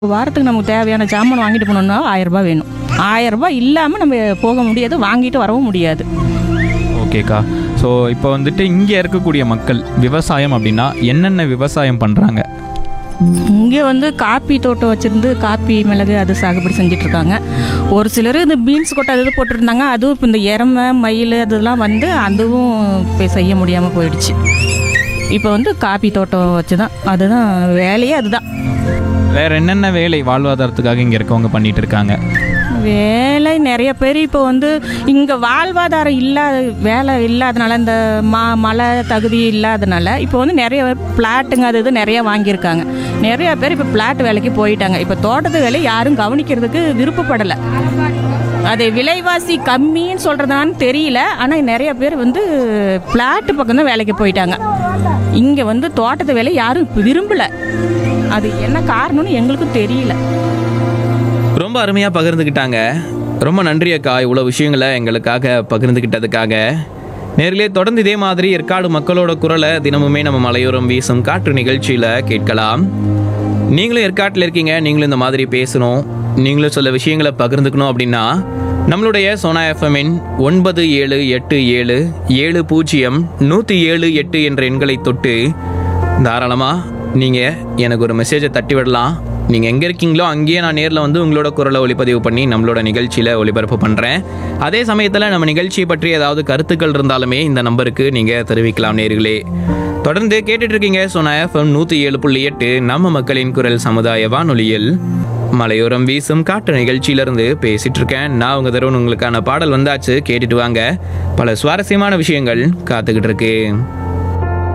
வாரத்துக்கு நமக்கு தேவையான ஜாமான் வாங்கிட்டு போகணுன்னா ஆயிரம் ரூபாய் வேணும் ஆயிரம் ரூபாய் இல்லாமல் நம்ம போக முடியாது வாங்கிட்டு வரவும் முடியாது ஓகேக்கா ஸோ இப்போ வந்துட்டு இங்கே இருக்கக்கூடிய மக்கள் விவசாயம் அப்படின்னா என்னென்ன விவசாயம் பண்ணுறாங்க இங்கே வந்து காப்பி தோட்டம் வச்சுருந்து காப்பி மிளகு அது சாகுபடி செஞ்சுட்டு இருக்காங்க ஒரு சிலர் இந்த பீன்ஸ் கொட்டை அது இது போட்டிருந்தாங்க அதுவும் இப்போ இந்த எருமை மயில் அதெல்லாம் வந்து அதுவும் இப்போ செய்ய முடியாமல் போயிடுச்சு இப்போ வந்து காப்பி தோட்டம் வச்சு தான் அதுதான் வேலையே அதுதான் வேற என்னென்ன வேலை வாழ்வாதாரத்துக்காக இங்கே இருக்கவங்க பண்ணிட்டு இருக்காங்க வேலை நிறைய பேர் இப்போ வந்து இங்கே வாழ்வாதாரம் இல்லாத வேலை இல்லாதனால இந்த மா மழை தகுதி இல்லாதனால இப்போ வந்து நிறைய பிளாட்டுங்க அது இது நிறைய வாங்கியிருக்காங்க நிறைய பேர் இப்போ பிளாட் வேலைக்கு போயிட்டாங்க இப்போ தோட்டத்து வேலை யாரும் கவனிக்கிறதுக்கு விருப்பப்படலை அது விலைவாசி கம்மின்னு சொல்கிறதான்னு தெரியல ஆனால் நிறைய பேர் வந்து பிளாட்டு பக்கம் தான் வேலைக்கு போயிட்டாங்க இங்கே வந்து தோட்டத்து வேலை யாரும் விரும்பலை அது என்ன காரணம்னு எங்களுக்கும் தெரியல ரொம்ப அருமையாக பகிர்ந்துக்கிட்டாங்க ரொம்ப நன்றி அக்கா இவ்வளோ விஷயங்களை எங்களுக்காக பகிர்ந்துக்கிட்டதுக்காக நேரிலே தொடர்ந்து இதே மாதிரி ஏற்காடு மக்களோட குரலை தினமுமே நம்ம மலையோரம் வீசும் காற்று நிகழ்ச்சியில் கேட்கலாம் நீங்களும் ஏற்காட்டில் இருக்கீங்க நீங்களும் இந்த மாதிரி பேசணும் நீங்களும் சில விஷயங்களை பகிர்ந்துக்கணும் அப்படின்னா நம்மளுடைய சோனா எஃப்எம்மின் ஒன்பது ஏழு எட்டு ஏழு ஏழு பூஜ்ஜியம் நூற்றி ஏழு எட்டு என்ற எண்களை தொட்டு தாராளமாக நீங்கள் எனக்கு ஒரு மெசேஜை தட்டி விடலாம் நீங்கள் எங்கே இருக்கீங்களோ அங்கேயே நான் நேரில் வந்து உங்களோட குரலை ஒளிப்பதிவு பண்ணி நம்மளோட நிகழ்ச்சியில் ஒளிபரப்பு பண்ணுறேன் அதே சமயத்தில் நம்ம நிகழ்ச்சியை பற்றி ஏதாவது கருத்துக்கள் இருந்தாலுமே இந்த நம்பருக்கு நீங்கள் தெரிவிக்கலாம் நேர்களே தொடர்ந்து கேட்டுட்டு இருக்கீங்க சொன்ன எஃப்எம் நூற்றி ஏழு புள்ளி எட்டு நம்ம மக்களின் குரல் சமுதாய வானொலியில் மலையோரம் வீசும் காட்டு நிகழ்ச்சியிலிருந்து பேசிட்டு இருக்கேன் நான் உங்க தருண் உங்களுக்கான பாடல் வந்தாச்சு கேட்டுட்டு வாங்க பல சுவாரஸ்யமான விஷயங்கள் காத்துக்கிட்டு இருக்கு